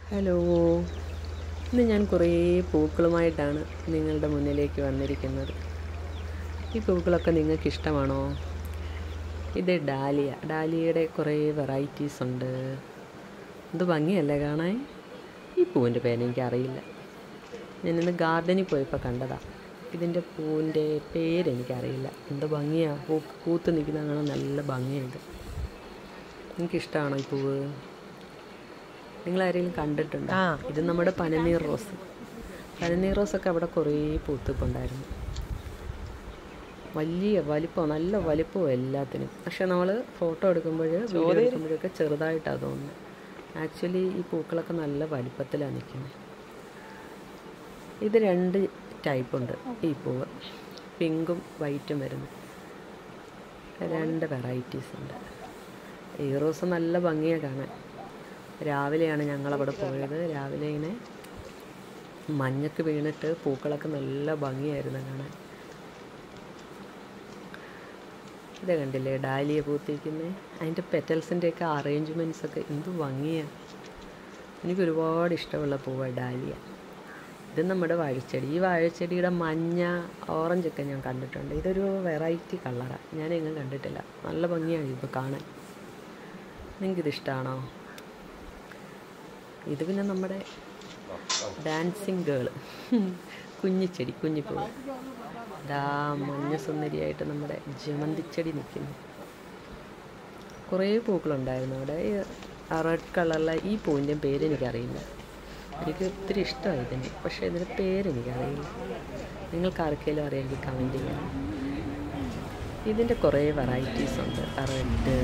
Hello ഇന്ന് ഞാൻ കുറേ പൂക്കളുമായിട്ടാണ് നിങ്ങളുടെ മുന്നിലേക്ക് വന്നിരിക്കുന്നത് ഈ പൂക്കളൊക്കെ നിങ്ങൾക്ക് ഇഷ്ടമാണോ ഇത് ഡാലിയ ഡാലിയയുടെ കുറേ വെറൈറ്റീസ് ഉണ്ട് എന്ത് ഭംഗിയല്ലേ കാണാൻ ഈ പൂവിൻ്റെ പേര് എനിക്കറിയില്ല ഞാനിന്ന് ഗാർഡനിൽ പോയപ്പോൾ കണ്ടതാ ഇതിൻ്റെ പൂവിൻ്റെ പേര് എനിക്കറിയില്ല എന്ത് ഭംഗിയാണ് പൂ പൂത്ത് നിൽക്കുന്ന കാണാൻ നല്ല ഭംഗിയുണ്ട് എനിക്കിഷ്ടമാണോ ഈ പൂവ് നിങ്ങൾ ആരെങ്കിലും കണ്ടിട്ടുണ്ടോ ആ. ഇത് നമ്മുടെ പനനീർ റോസ് പനനീർ റോസൊക്കെ അവിടെ കുറേ പൂത്തിപ്പുണ്ടായിരുന്നു വലിയ വലിപ്പം നല്ല വലിപ്പവും എല്ലാത്തിനും പക്ഷെ നമ്മൾ ഫോട്ടോ എടുക്കുമ്പോൾ വീഡിയോ എടുക്കുമ്പോഴൊക്കെ ചെറുതായിട്ടാണ് തോന്നുന്നത് ആക്ച്വലി ഈ പൂക്കളൊക്കെ നല്ല വലിപ്പത്തിലാണ് നിൽക്കുന്നത് ഇത് രണ്ട് ടൈപ്പ് ഉണ്ട് ഈ പൂവ് പിങ്കും വൈറ്റും വരുന്നു രണ്ട് വെറൈറ്റീസ് ഉണ്ട് ഈ റോസ് നല്ല ഭംഗിയാണ് കാണാൻ രാവിലെയാണ് ഞങ്ങളവിടെ പോയത് രാവിലെ ഇങ്ങനെ മഞ്ഞൊക്കെ വീണിട്ട് പൂക്കളൊക്കെ നല്ല ഭംഗിയായിരുന്നു കാണാൻ ഇത് കണ്ടില്ലേ ഡാലിയ പൂത്തിരിക്കുന്നത് അതിൻ്റെ പെറ്റൽസിൻ്റെയൊക്കെ അറേഞ്ച്മെൻറ്റ്സ് ഒക്കെ എന്ത് ഭംഗിയാണ് എനിക്ക് ഒരുപാട് ഇഷ്ടമുള്ള പൂവാണ് ഡാലിയ ഇത് നമ്മുടെ വാഴച്ചെടി ഈ വാഴച്ചെടിയുടെ മഞ്ഞ ഓറഞ്ചൊക്കെ ഞാൻ കണ്ടിട്ടുണ്ട് ഇതൊരു വെറൈറ്റി കളറാണ് ഞാൻ എങ്ങും കണ്ടിട്ടില്ല നല്ല ഭംഗിയാണ് ഇത് കാണാൻ നിങ്ങൾക്കിത് ഇഷ്ടമാണോ ഇത് പിന്നെ നമ്മുടെ ഡാൻസിങ് ഗേള് കുഞ്ഞിച്ചെടി കുഞ്ഞിപ്പൂ ദാ മഞ്ഞ സുന്ദരിയായിട്ട് നമ്മുടെ ജമന്തിച്ചെടി നിൽക്കുന്നു കുറേ പൂക്കളുണ്ടായിരുന്നു അവിടെ ഈ റെഡ് കളറിലെ ഈ പൂവിൻ്റെ പേര് എനിക്കറിയില്ല എനിക്ക് ഒത്തിരി ഇഷ്ടമായി ഇതിന് പക്ഷേ ഇതിൻ്റെ പേര് എനിക്കറിയില്ല നിങ്ങൾക്ക് ആർക്കെങ്കിലും അറിയാമെങ്കിൽ കമൻറ്റ് ചെയ്യണം ഇതിൻ്റെ കുറേ വെറൈറ്റീസ് ഉണ്ട് റെഡ്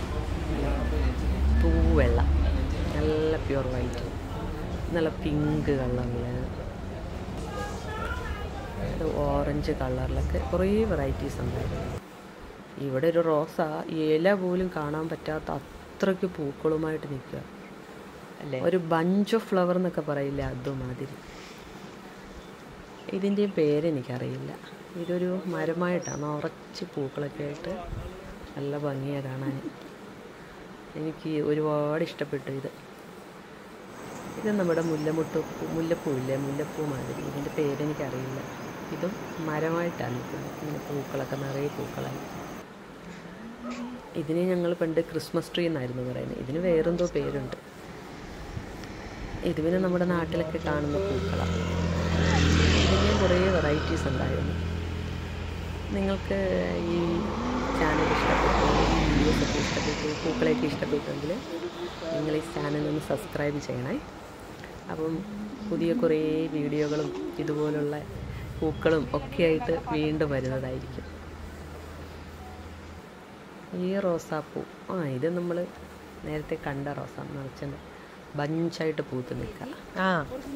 പൂവെള്ള നല്ല പ്യുർ വൈറ്റ് നല്ല പിങ്ക് കളറിൽ ഓറഞ്ച് കളറിലൊക്കെ കുറേ വെറൈറ്റീസ് ഉണ്ടായിരുന്നു ഇവിടെ ഒരു റോസ ഇല പോലും കാണാൻ പറ്റാത്ത അത്രയ്ക്ക് പൂക്കളുമായിട്ട് നിൽക്കുക അല്ലേ ഒരു ബഞ്ച് ഓഫ് ഫ്ലവർ എന്നൊക്കെ പറയില്ല അതുമാതിരി ഇതിൻ്റെയും പേര് എനിക്കറിയില്ല ഇതൊരു മരമായിട്ടാണ് നിറച്ച് പൂക്കളൊക്കെ ആയിട്ട് നല്ല ഭംഗിയാണ് കാണാൻ എനിക്ക് ഒരുപാട് ഇഷ്ടപ്പെട്ടു ഇത് ഇത് നമ്മുടെ മുല്ലമുട്ട് മുല്ലപ്പൂ ഇല്ലേ മുല്ലപ്പൂ മാതിരി ഇതിൻ്റെ പേരെനിക്കറിയില്ല ഇതും മരമായിട്ടാണ് നിൽക്കുന്നത് ഇങ്ങനെ പൂക്കളൊക്കെ നിറയെ പൂക്കളായി ഇതിനെ ഞങ്ങൾ പണ്ട് ക്രിസ്മസ് ട്രീ എന്നായിരുന്നു പറയുന്നത് ഇതിന് വേറെന്തോ പേരുണ്ട് ഇത് പിന്നെ നമ്മുടെ നാട്ടിലൊക്കെ കാണുന്ന പൂക്കളാണ് ഇതിന് കുറേ വെറൈറ്റീസ് ഉണ്ടായിരുന്നു നിങ്ങൾക്ക് ഈ ചാനൽ ഇഷ്ടപ്പെട്ടു ഈ വീഡിയോസൊക്കെ ഇഷ്ടപ്പെട്ടു പൂക്കളെയൊക്കെ ഇഷ്ടപ്പെട്ടെങ്കിൽ നിങ്ങൾ ഈ ചാനൽ ഒന്ന് സബ്സ്ക്രൈബ് ചെയ്യണേ അപ്പം പുതിയ കുറേ വീഡിയോകളും ഇതുപോലുള്ള പൂക്കളും ഒക്കെ ആയിട്ട് വീണ്ടും വരുന്നതായിരിക്കും ഈ റോസാപ്പൂ ആ ഇത് നമ്മൾ നേരത്തെ കണ്ട റോസ നിറച്ചുണ്ട് ബഞ്ചായിട്ട് പൂത്ത് നിൽക്കുക ആ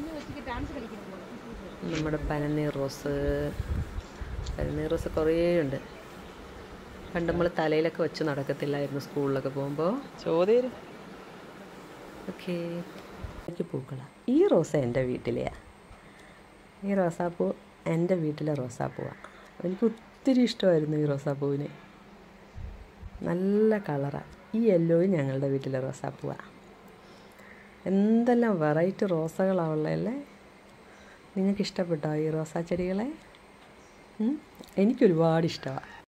നമ്മുടെ പനനീർ റോസ് പനനീർ റോസ് കുറേ ഉണ്ട് പണ്ട് നമ്മൾ തലയിലൊക്കെ വെച്ച് നടക്കത്തില്ലായിരുന്നു സ്കൂളിലൊക്കെ പോകുമ്പോൾ ചോദ്യം ഓക്കെ എനിക്ക് പൂക്കളാണ് ഈ റോസ എൻ്റെ വീട്ടിലെയാണ് ഈ റോസാപ്പൂ എൻ്റെ വീട്ടിലെ റോസാപ്പൂവാണ് എനിക്ക് ഒത്തിരി ഇഷ്ടമായിരുന്നു ഈ റോസാപ്പൂവിനെ നല്ല കളറാണ് ഈ യെല്ലോയും ഞങ്ങളുടെ വീട്ടിലെ റോസാപ്പൂവാണ് എന്തെല്ലാം വെറൈറ്റി റോസകളാണ് ഉള്ളതല്ലേ നിങ്ങൾക്ക് ഇഷ്ടപ്പെട്ടോ ഈ റോസാ ചെടികളെ ഉം? എനിക്കൊരുപാട് ഇഷ്ടമാണ്